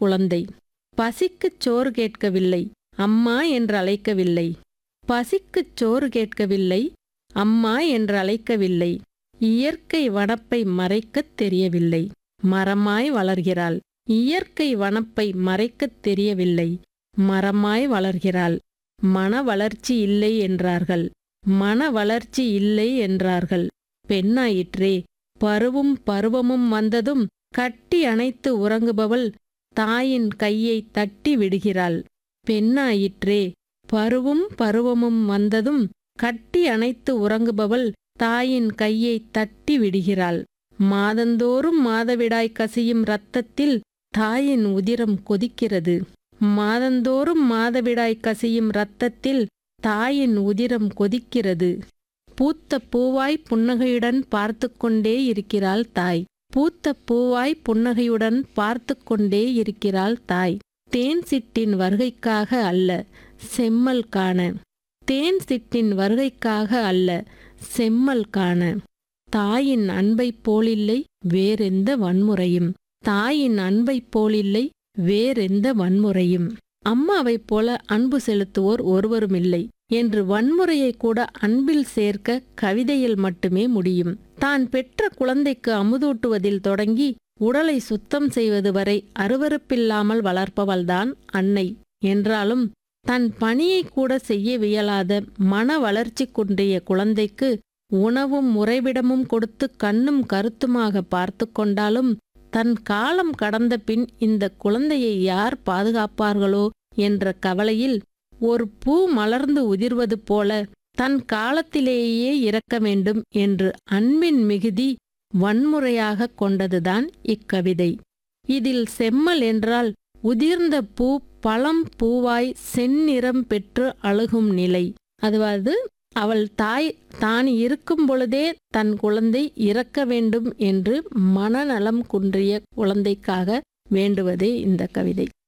குழந்தை பசிக்குச் சோறு கேட்கவில்லை அம்மா என்று அழைக்கவில்லை பசிக்குச் சோறு கேட்கவில்லை அம்மா என்று அழைக்கவில்லை இயற்கை வனப்பை மறைக்கத் தெரியவில்லை மரமாய் வளர்கிறாள் இயற்கை வனப்பை மறைக்கத் தெரியவில்லை மரமாய் வளர்கிறாள் மன வளர்ச்சி இல்லை என்றார்கள் மன வளர்ச்சி இல்லை என்றார்கள் பெண்ணாயிற்றே பருவும் பருவமும் வந்ததும் கட்டி அணைத்து உறங்குபவள் தாயின் கையை தட்டி விடுகிறாள் பெண்ணாயிற்றே பருவும் பருவமும் வந்ததும் கட்டி அணைத்து உறங்குபவள் தாயின் கையை தட்டி விடுகிறாள் மாதந்தோறும் மாதவிடாய் கசியும் இரத்தத்தில் தாயின் உதிரம் கொதிக்கிறது மாதந்தோறும் மாதவிடாய் கசியும் இரத்தத்தில் தாயின் உதிரம் கொதிக்கிறது பூத்த பூவாய் புன்னகையுடன் பார்த்து கொண்டே இருக்கிறாள் தாய் பூத்த பூவாய் புன்னகையுடன் பார்த்து கொண்டே இருக்கிறாள் தாய் தேன் சிட்டின் வருகைக்காக அல்ல செம்மல் காண தேன் சிட்டின் வருகைக்காக அல்ல செம்மல் காண தாயின் அன்பைப் போலில்லை வேறெந்த வன்முறையும் தாயின் அன்பைப் போலில்லை வேறெந்த வன்முறையும் அம்மாவைப் போல அன்பு செலுத்துவோர் ஒருவருமில்லை என்று வன்முறையை கூட அன்பில் சேர்க்க கவிதையில் மட்டுமே முடியும் தான் பெற்ற குழந்தைக்கு அமுதூட்டுவதில் தொடங்கி உடலை சுத்தம் செய்வது வரை அருவருப்பில்லாமல் வளர்ப்பவள்தான் அன்னை என்றாலும் தன் பணியை கூட செய்ய வியலாத மன வளர்ச்சி குன்றிய குழந்தைக்கு உணவும் உறைவிடமும் கொடுத்து கண்ணும் கருத்துமாக பார்த்து கொண்டாலும் தன் காலம் கடந்த பின் இந்த குழந்தையை யார் பாதுகாப்பார்களோ என்ற கவலையில் ஒரு பூ மலர்ந்து உதிர்வது போல தன் காலத்திலேயே இறக்க வேண்டும் என்று அன்பின் மிகுதி வன்முறையாக கொண்டதுதான் இக்கவிதை இதில் செம்மல் என்றால் உதிர்ந்த பூ பழம் பூவாய் செந்நிறம் பெற்று அழுகும் நிலை அதாவது அவள் தாய் தான் இருக்கும் பொழுதே தன் குழந்தை இறக்க வேண்டும் என்று மனநலம் குன்றிய குழந்தைக்காக வேண்டுவதே இந்த கவிதை